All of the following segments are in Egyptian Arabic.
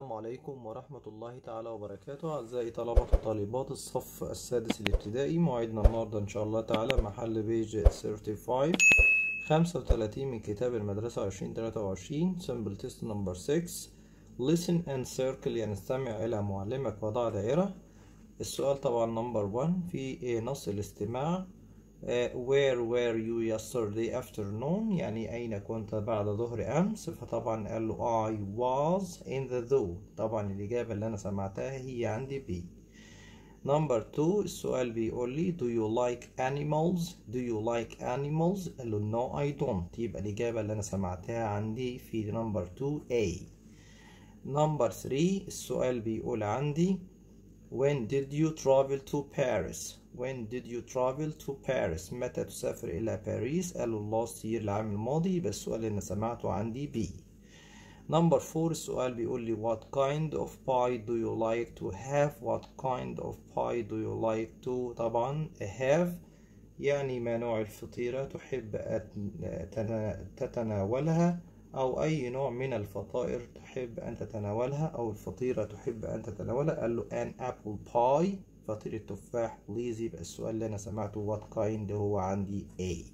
السلام عليكم ورحمة الله تعالى وبركاته أعزائي طلبة وطالبات الصف السادس الابتدائي موعدنا النهاردة إن شاء الله تعالى محل بيج 35 35 من كتاب المدرسة 2023 Simple Test Number 6 Listen and Circle يعني استمع إلى معلمك وضع دائرة السؤال طبعا نمبر 1 في نص الاستماع where were you yesterday afternoon يعني أين كنت بعد ظهر أمس فطبعا قال له I was in the zoo طبعا الإجابة اللي أنا سمعتها هي عندي B نمبر 2 السؤال بيقول لي do you like animals do you like animals قال له no I don't يبقى الإجابة اللي أنا سمعتها عندي في نمبر 2 A نمبر 3 السؤال بيقول عندي When did you travel to Paris? When did you travel to Paris? متى تسافر إلى باريس؟ قالوا last year العام الماضي بس السؤال اللي أنا سمعته عندي B. Number 4 السؤال بيقول لي What kind of pie do you like to have? What kind of pie do you like to طبعا have يعني ما نوع الفطيرة تحب أن تتناولها أو أي نوع من الفطائر تحب أن تتناولها أو الفطيرة تحب أن تتناولها قال له an apple pie فطيرة تفاح بليز يبقى السؤال اللي أنا سمعته what kind هو عندي A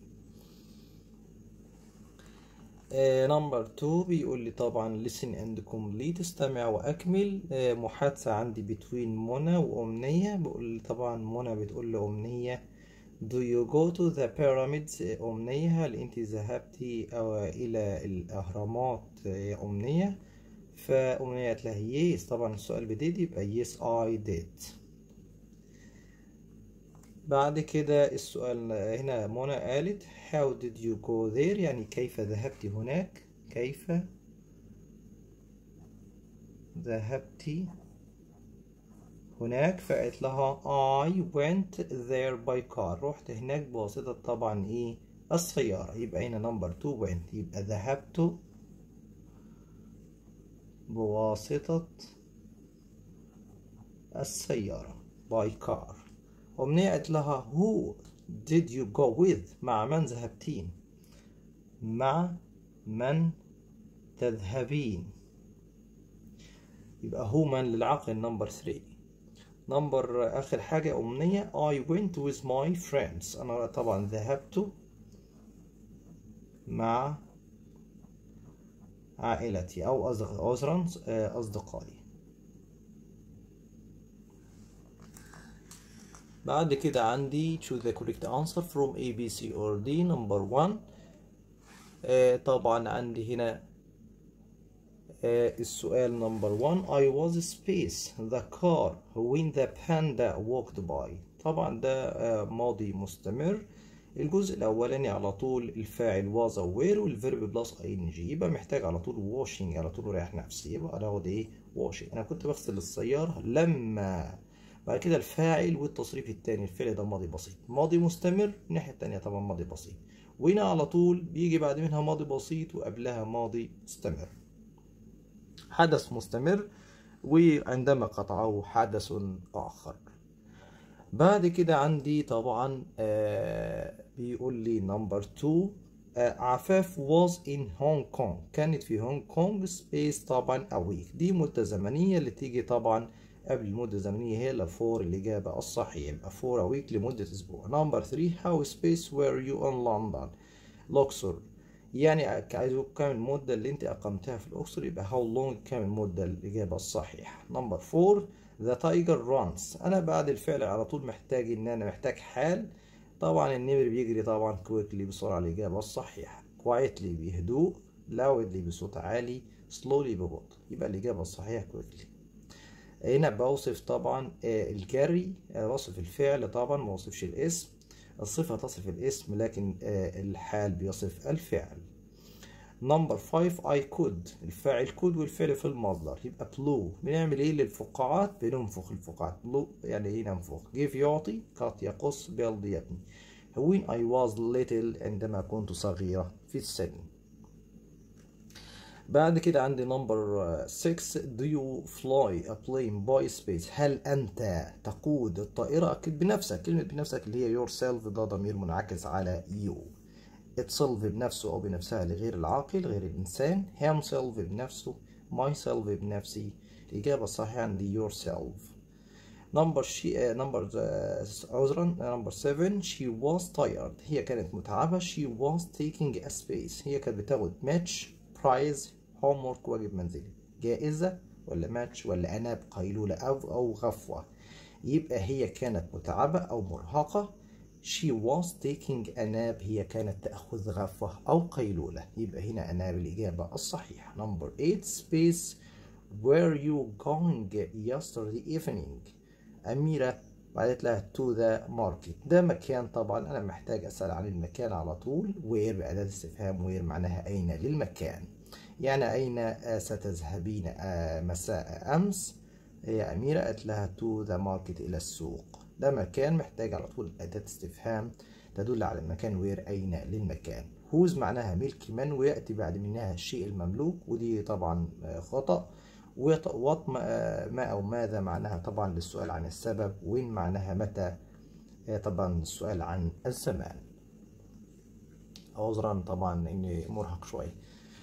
نمبر uh, 2 بيقول لي طبعا listen and complete استمع وأكمل uh, محادثة عندي between منى وأمنية بيقول لي طبعا منى بتقول لأمنية Do you go to the pyramids أمنية هل أنت ذهبتي أو إلى الأهرامات يا أمنية فأمنية قالت لها yes طبعا السؤال بديد يبقى yes I did بعد كده السؤال هنا منى قالت how did you go there يعني كيف ذهبت هناك كيف ذهبت هناك فقالت لها I went there by car رحت هناك بواسطة طبعا ايه السيارة يبقى هنا نمبر 2 went يبقى ذهبت بواسطة السيارة by car أمنية قالت لها who did you go with مع من ذهبتين مع من تذهبين يبقى هو من للعقل نمبر 3 نمبر آخر حاجة أمنية I went with my friends أنا طبعا ذهبت مع عائلتي أو عذرا أصدقائي بعد كده عندي choose the correct answer from A, B, C or D number one آه طبعا عندي هنا آه السؤال number one I was space the car when the panda walked by طبعا ده آه ماضي مستمر الجزء الأولاني على طول الفاعل was aware والفيرب بلس ing يبقى محتاج على طول washing على طول رايح نفسي يبقى ناخد ايه washing أنا كنت بغسل السيارة لما بعد كده الفاعل والتصريف التاني الفعل ده ماضي بسيط ماضي مستمر الناحية التانية طبعا ماضي بسيط وهنا على طول بيجي بعد منها ماضي بسيط وقبلها ماضي مستمر حدث مستمر وعندما قطعه حدث آخر بعد كده عندي طبعا آه بيقول لي نمبر 2 آه عفاف was in Hong Kong كانت في هونج كونج سبيس طبعا a week دي مدة زمنية اللي تيجي طبعا قبل المدة الزمنية هي لا فور الإجابة الصحيحة يبقى فور a week لمدة أسبوع نمبر 3 how space were you in London الأقصر يعني عايز كام المدة اللي أنت أقمتها في الأقصر يبقى how long كام المدة الإجابة الصحيحة نمبر 4 the tiger runs أنا بعد الفعل على طول محتاج إن أنا محتاج حال طبعا النمر بيجري طبعا quickly بسرعة الإجابة الصحيحة quietly بهدوء loudly بصوت عالي slowly ببطء يبقى الإجابة الصحيحة quickly هنا بوصف طبعا الجري وصف الفعل طبعا ما وصفش الاسم الصفة تصف الاسم لكن الحال بيصف الفعل نمبر 5 I could الفاعل could والفعل في المصدر يبقى blow بنعمل ايه للفقاعات بننفخ الفقاعات blow يعني ايه ننفخ give يعطي cut يقص build يبني when I was little عندما كنت صغيرة في السن بعد كده عندي نمبر 6 do you fly a plane by space هل أنت تقود الطائرة أكيد بنفسك كلمة بنفسك اللي هي yourself ده ضمير منعكس على you itself بنفسه أو بنفسها لغير العاقل غير الإنسان himself بنفسه myself بنفسي الإجابة الصحيحة عندي yourself number she uh, number uh, عذرا number 7 she was tired هي كانت متعبة she was taking a space هي كانت بتاخد match prize homework واجب منزلي جائزة ولا ماتش ولا أناب قيلولة أو أو غفوة يبقى هي كانت متعبة أو مرهقة she was taking a nap هي كانت تأخذ غفوة أو قيلولة يبقى هنا أناب الإجابة الصحيحة number 8 space were you going yesterday evening أميرة بعدت لها to the market ده مكان طبعا أنا محتاج أسأل عن المكان على طول where بأداة استفهام where معناها أين للمكان يعني أين ستذهبين مساء أمس هي أميرة قالت لها to the market إلى السوق ده مكان محتاج على طول أداة استفهام تدل على المكان وير أين للمكان whose معناها ملك من ويأتي بعد منها الشيء المملوك ودي طبعا خطأ وات ما أو ماذا معناها طبعا للسؤال عن السبب وين معناها متى طبعا السؤال عن الزمان عذرا طبعا إني مرهق شوي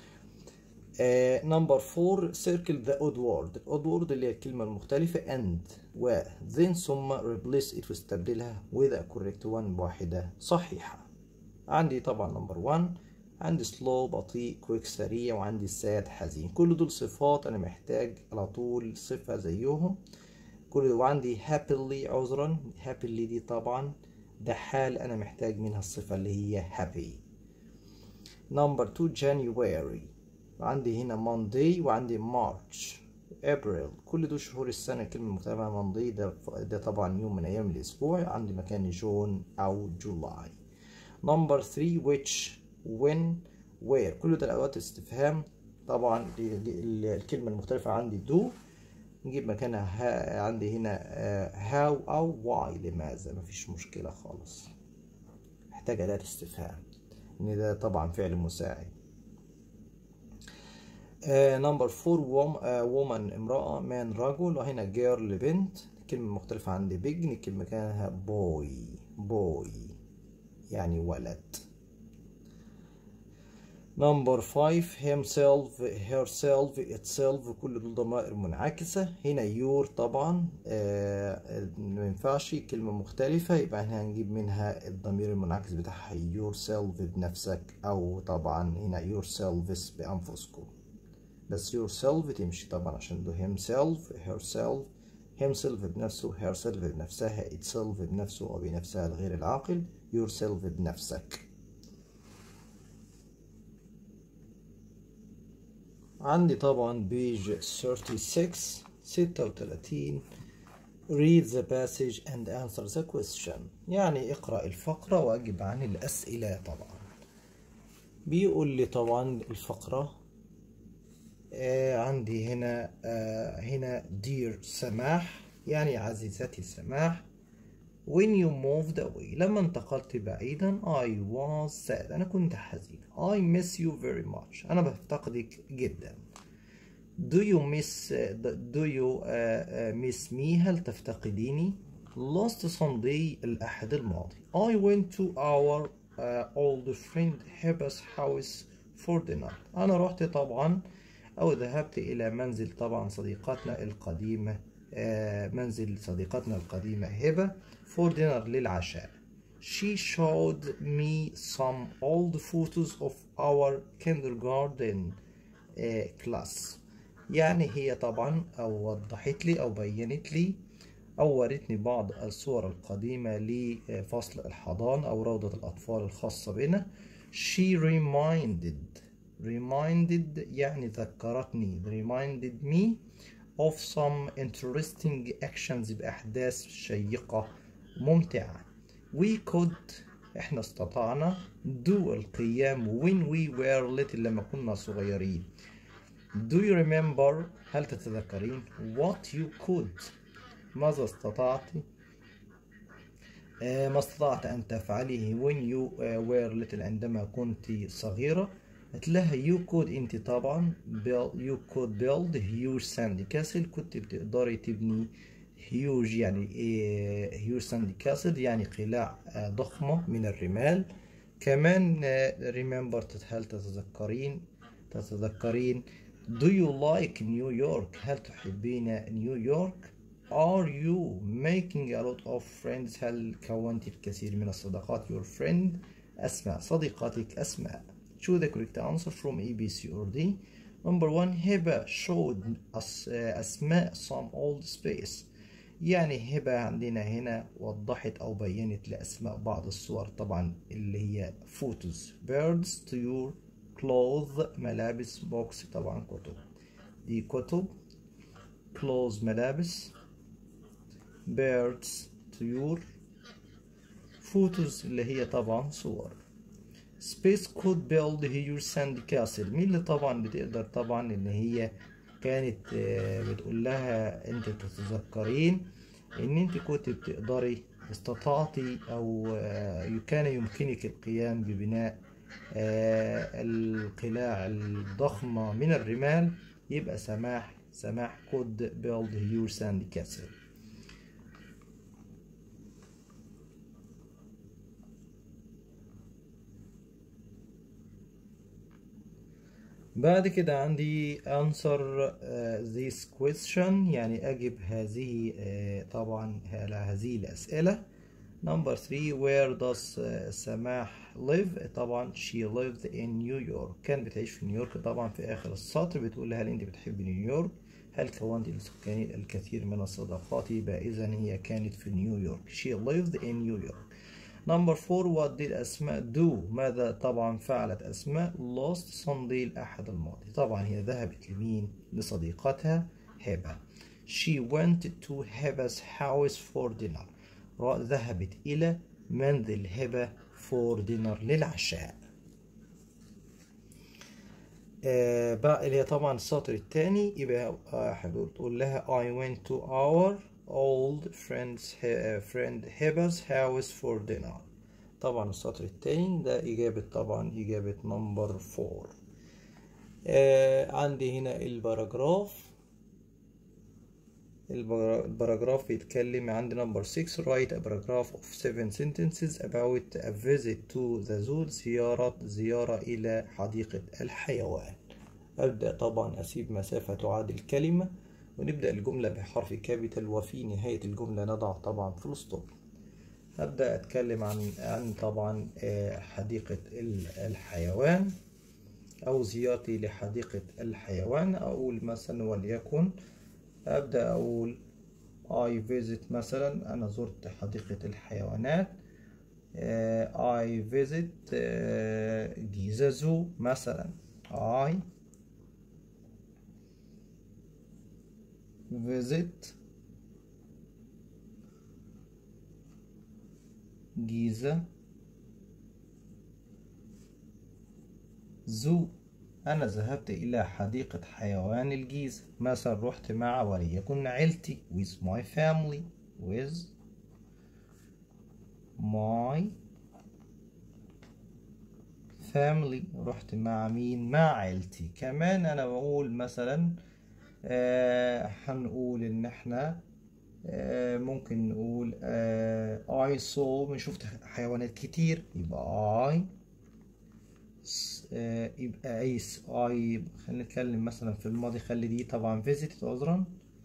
نمبر 4 circle the odd word odd word اللي هي الكلمة المختلفة and و then ثم replace it واستبدلها with a correct one بواحدة صحيحة عندي طبعا نمبر 1 عندي slow بطيء quick سريع وعندي sad حزين كل دول صفات أنا محتاج على طول صفة زيهم كل وعندي happily عذرا happily دي طبعا ده حال أنا محتاج منها الصفة اللي هي happy نمبر 2 January وعندي هنا Monday وعندي March April كل دول شهور السنة كلمة مختلفة Monday ده, ده طبعا يوم من أيام الأسبوع عندي مكان جون أو جولاي نمبر 3 which when where كل ده الأوقات استفهام طبعا الكلمة المختلفة عندي do نجيب مكانها عندي هنا how أو why لماذا مفيش مشكلة خالص محتاج أداة استفهام إن ده طبعا فعل مساعد نمبر فور وومن امرأة مان رجل وهنا جيرل بنت كلمة مختلفة عندي بيج نكتب مكانها بوي بوي يعني ولد نمبر فايف himself herself itself كل دول ضمائر منعكسة هنا يور طبعا آه ما ينفعش كلمة مختلفة يبقى احنا هنجيب منها الضمير المنعكس بتاعها yourself بنفسك أو طبعا هنا yourselves بأنفسكم بس yourself تمشي طبعا عشان ده himself herself himself بنفسه herself بنفسها itself بنفسه أو بنفسها الغير العاقل yourself بنفسك عندي طبعا بيج 36 36 read the passage and answer the question يعني اقرأ الفقرة وأجب عن الأسئلة طبعا بيقول لي طبعا الفقرة آه عندي هنا آه هنا dear سماح يعني عزيزتي سماح when you moved away لما انتقلت بعيدا I was sad أنا كنت حزين I miss you very much أنا بفتقدك جدا do you miss do you uh, uh, miss me هل تفتقديني last Sunday الأحد الماضي I went to our uh, old friend Heba's house for dinner أنا رحت طبعا أو ذهبت إلى منزل طبعا صديقتنا القديمة منزل صديقتنا القديمة هبة for dinner للعشاء She showed me some old photos of our kindergarten class يعني هي طبعا أو وضحت لي أو بينت لي أو ورتني بعض الصور القديمة لفصل الحضانة أو روضة الأطفال الخاصة بنا She reminded reminded يعني ذكرتني reminded me of some interesting actions بأحداث شيقة ممتعة we could احنا استطعنا do القيام when we were little لما كنا صغيرين do you remember هل تتذكرين what you could ماذا استطعت آه ما استطعت أن تفعليه when you were little عندما كنت صغيرة قلت لها you could انت طبعا build, you could build huge sand castle كنت بتقدري تبني huge يعني huge sand castle يعني قلاع ضخمة من الرمال كمان remember هل تتذكرين تتذكرين Do you like New York هل تحبين نيويورك Are you making a lot of friends هل كونت الكثير من الصداقات Your friend أسماء صديقتك أسماء Choose the correct answer from A, B, C or D Number one هبة showed us أسماء some old space يعني هبة عندنا هنا وضحت أو بينت لأسماء بعض الصور طبعا اللي هي photos birds طيور clothes ملابس بوكس طبعا كتب دي كتب clothes ملابس birds طيور photos اللي هي طبعا صور space could build here sand castle مين اللي طبعا بتقدر طبعا ان هي كانت بتقول لها انت تتذكرين ان انت كنت بتقدري استطعتي او كان يمكنك القيام ببناء القلاع الضخمة من الرمال يبقى سماح سماح could build your sand castle بعد كده عندي answer uh, this question يعني أجب هذه uh, طبعا على هذه الأسئلة number three where does uh, سماح live طبعا she lived in New York كانت بتعيش في نيويورك طبعا في آخر السطر بتقول لها هل أنت بتحب نيويورك هل كونت الكثير من الصداقات يبقى إذا هي كانت في نيويورك she lived in New York Number four what did أسماء do ماذا طبعا فعلت أسماء lost Sunday الأحد الماضي طبعا هي ذهبت لمين لصديقتها هبة she went to Heba's house for dinner ذهبت إلى منزل هبة for dinner للعشاء آه بقى اللي هي طبعا السطر الثاني يبقى واحد تقول لها I went to our old friend's uh, friend Heba's house for dinner طبعا السطر التاني ده إجابة طبعا إجابة نمبر فور آه عندي هنا الباراجراف الباراجراف بيتكلم عندي نمبر 6 write a paragraph of seven sentences about a visit to the zoo زيارة زيارة إلى حديقة الحيوان أبدأ طبعا أسيب مسافة تعادل كلمة ونبدأ الجملة بحرف كابيتال وفي نهاية الجملة نضع طبعا فول ستوب هبدأ أتكلم عن عن طبعا حديقة الحيوان أو زيارتي لحديقة الحيوان أقول مثلا وليكن أبدأ أقول I visit مثلا أنا زرت حديقة الحيوانات I visit جيزة زو مثلا I visit جيزة زو أنا ذهبت إلى حديقة حيوان الجيزة مثلا رحت مع وليكن عيلتي with my family with my family رحت مع مين مع عيلتي كمان أنا بقول مثلا آه هنقول إن إحنا آه ممكن نقول آه I saw من شفت حيوانات كتير يبقى I آه يبقى أيس I خلينا نتكلم مثلا في الماضي خلي دي طبعا visited عذرا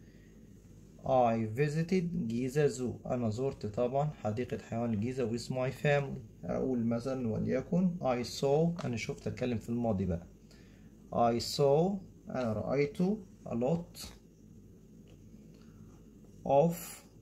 I visited جيزة زو أنا زرت طبعا حديقة حيوان الجيزة with my family أقول مثلا وليكن I saw أنا شفت أتكلم في الماضي بقى I saw أنا رأيت a lot of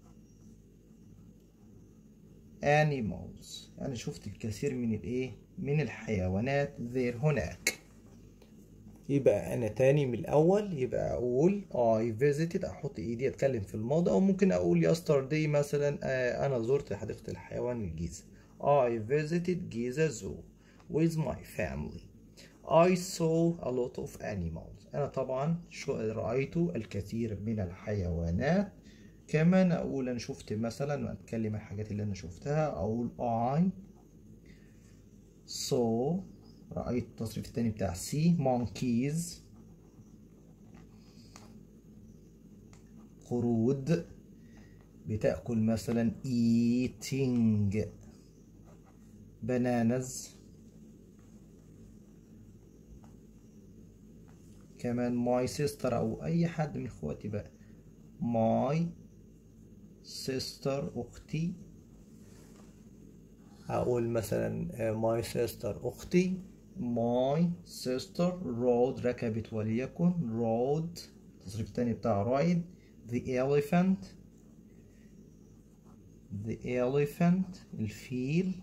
animals أنا شفت الكثير من الإيه من الحيوانات there هناك يبقى أنا تاني من الأول يبقى أقول I visited أحط إيدي أتكلم في الماضي أو ممكن أقول yesterday مثلا أنا زرت حديقة الحيوان الجيزة I visited جيزة zoo with my family I saw a lot of animals أنا طبعا شو رأيت الكثير من الحيوانات كمان أقول أنا شفت مثلا وأتكلم الحاجات اللي أنا شفتها أقول I saw رأيت التصريف التاني بتاع سي monkeys قرود بتأكل مثلا eating bananas كمان my sister أو أي حد من إخواتي بقى my sister أختي هقول مثلا my sister أختي my sister rode ركبت وليكن rode التصريف التاني بتاع ride the elephant the elephant الفيل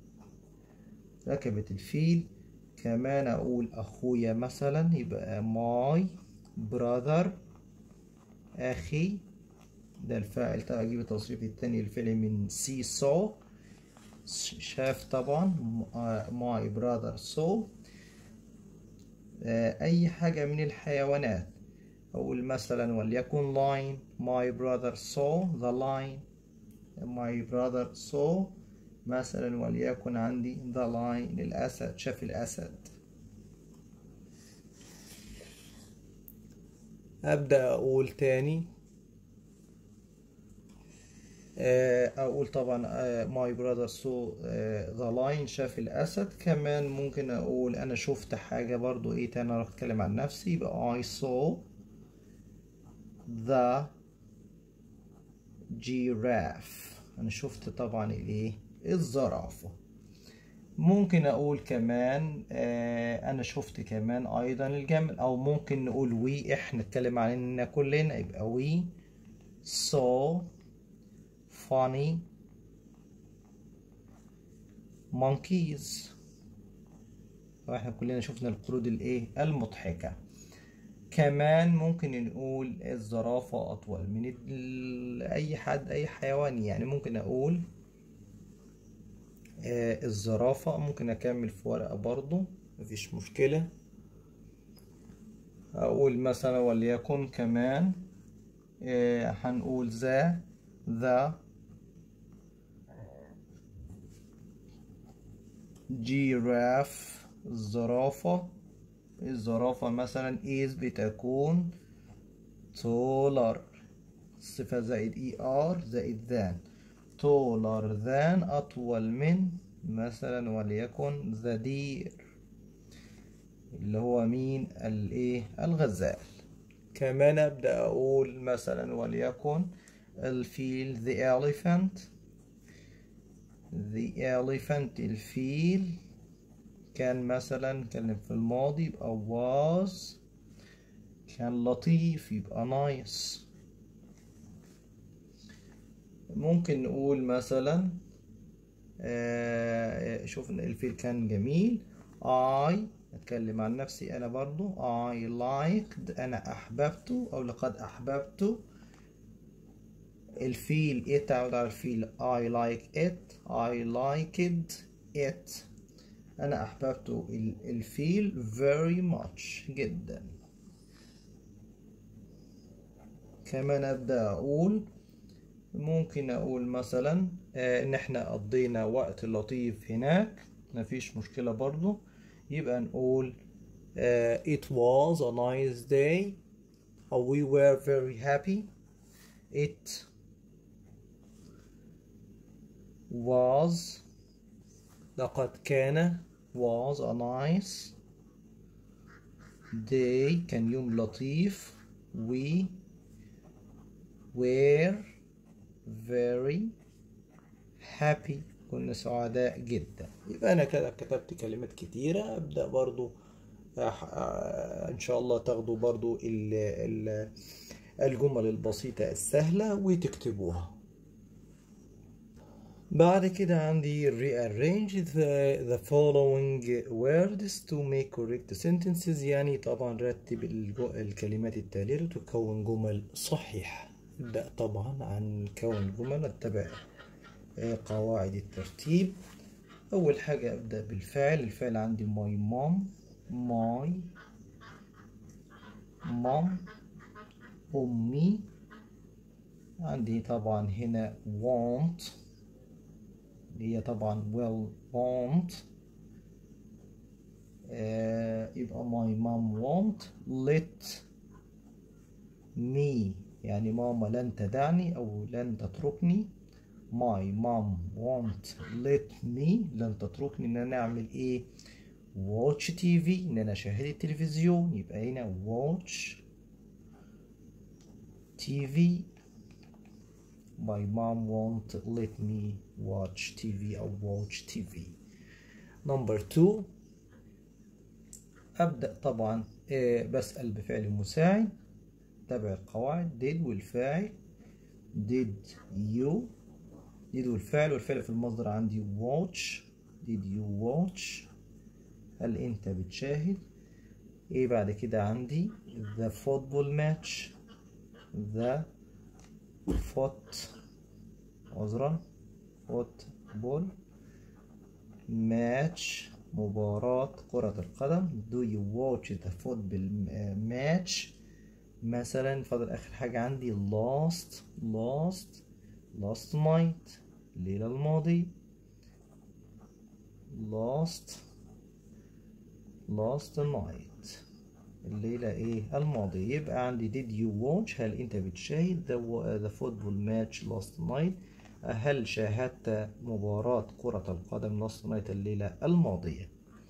ركبت الفيل كمان أقول أخويا مثلا يبقى my brother أخي ده الفاعل طبعا أجيب التصريف التاني الفعل من see saw شاف طبعا my brother saw أي حاجة من الحيوانات أقول مثلا وليكن lion my brother saw the lion my brother saw مثلا وليكن عندي the lion الأسد شاف الأسد أبدأ أقول تاني أقول طبعا my brother saw the lion شاف الأسد كمان ممكن أقول أنا شفت حاجة برضو إيه تاني أنا أتكلم عن نفسي يبقى I saw the giraffe أنا شفت طبعا الإيه الزرافة ممكن أقول كمان آه أنا شفت كمان أيضا الجمل أو ممكن نقول وي إحنا نتكلم عننا كلنا يبقى we saw funny monkeys واحنا كلنا شفنا القرود الايه المضحكة كمان ممكن نقول الزرافة أطول من أي حد أي حيوان يعني ممكن أقول آه الزرافة ممكن أكمل في ورقة برضو مفيش مشكلة أقول مثلا وليكن كمان آه هنقول ذا ذا جيراف الزرافة الزرافة مثلا is بتكون taller صفة زائد er زائد than taller than أطول من مثلا وليكن the deer اللي هو مين الايه الغزال كمان أبدأ أقول مثلا وليكن الفيل the elephant the elephant الفيل كان مثلا كان في الماضي يبقى was كان لطيف يبقى nice ممكن نقول مثلا آه شوف الفيل كان جميل I أتكلم عن نفسي أنا برضو I liked أنا أحببته أو لقد أحببته الفيل إيه تعود على الفيل I like it I liked it أنا أحببت الفيل very much جدا كمان أبدأ أقول ممكن أقول مثلا آه إن إحنا قضينا وقت لطيف هناك مفيش مشكلة برضو يبقى نقول آه it was a nice day or we were very happy it was لقد كان was a nice day كان يوم لطيف we were very happy كنا سعداء جدا يبقى أنا كده كتبت كلمات كتيرة أبدأ برضو إن شاء الله تاخدوا برضو الجمل البسيطة السهلة وتكتبوها بعد كده عندي rearrange the, the following words to make correct sentences يعني طبعا رتب الكلمات التالية لتكون جمل صحيحة نبدأ طبعا عن كون جمل نتبع قواعد الترتيب أول حاجة أبدأ بالفعل الفعل عندي my mom my mom أمي عندي طبعا هنا want اللي هي طبعا will want آه يبقى my mom won't let me يعني ماما لن تدعني أو لن تتركني my mom won't let me لن تتركني إن أنا أعمل إيه watch TV إن أنا أشاهد التلفزيون يبقى هنا watch TV my mom won't let me watch TV أو watch TV number two أبدأ طبعا آه، بسأل بفعل مساعد تابع القواعد did والفاعل did you did والفعل والفعل في المصدر عندي watch did you watch هل انت بتشاهد ايه بعد كده عندي the football match the foot عذرا football match مباراة كرة القدم do you watch the football match مثلا فاضل آخر حاجة عندي last last last night الليلة الماضية last last night الليلة ايه الماضية يبقى عندي did you watch هل انت بتشاهد the, the football match last night هل شاهدت مباراة كرة القدم last night الليلة الماضية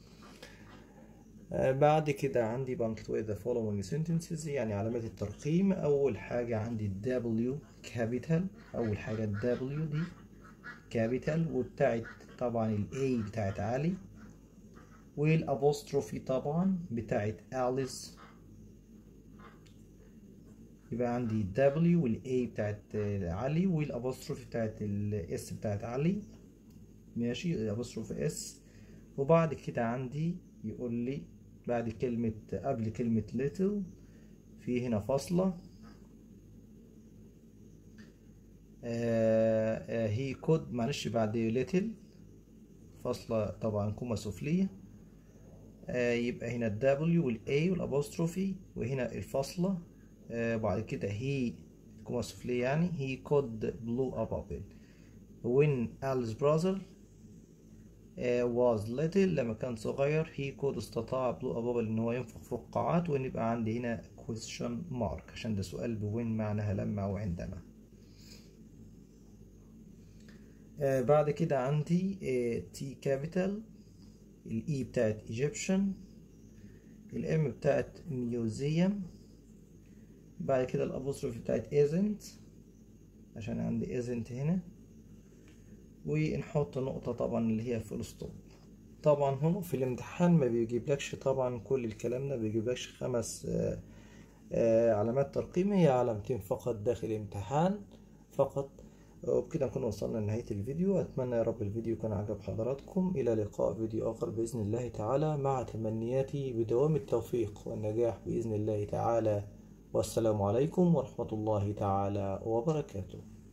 آه، بعد كده عندي punctuate the following sentences يعني علامات الترقيم أول حاجة عندي W capital أول حاجة ال W دي capital وبتاعت طبعا ال A بتاعت علي والأبوستروفي طبعا بتاعت أليس يبقى عندي W وال A بتاعت علي والأبوستروفي بتاعت ال S بتاعت علي ماشي الأبوستروفي S وبعد كده عندي يقول لي بعد كلمة قبل كلمة little في هنا فاصلة آه آه he could معلش بعد little فاصلة طبعا كومة سفلية آه يبقى هنا ال W وال A والأبوستروفي وهنا الفاصلة آه بعد كده he الكومة السفلية يعني he could blow up a bubble when Alice brother was little لما كان صغير he could استطاع بلو أبابل إن هو ينفخ فقاعات وإن يبقى عندي هنا question mark عشان ده سؤال بوين معناها لما أو عندما آه بعد كده عندي آه T capital ال E بتاعت Egyptian ال M بتاعت museum بعد كده الأبوستروفي بتاعت isn't عشان عندي isn't هنا ونحط نقطة طبعا اللي هي فول ستوب طبعا هنا في الامتحان ما بيجيبلكش طبعا كل الكلام ده بيجيبلكش خمس آآ آآ علامات ترقيم هي علامتين فقط داخل الامتحان فقط وبكده نكون وصلنا لنهاية الفيديو أتمنى يا رب الفيديو يكون عجب حضراتكم إلى لقاء فيديو آخر بإذن الله تعالى مع تمنياتي بدوام التوفيق والنجاح بإذن الله تعالى والسلام عليكم ورحمة الله تعالى وبركاته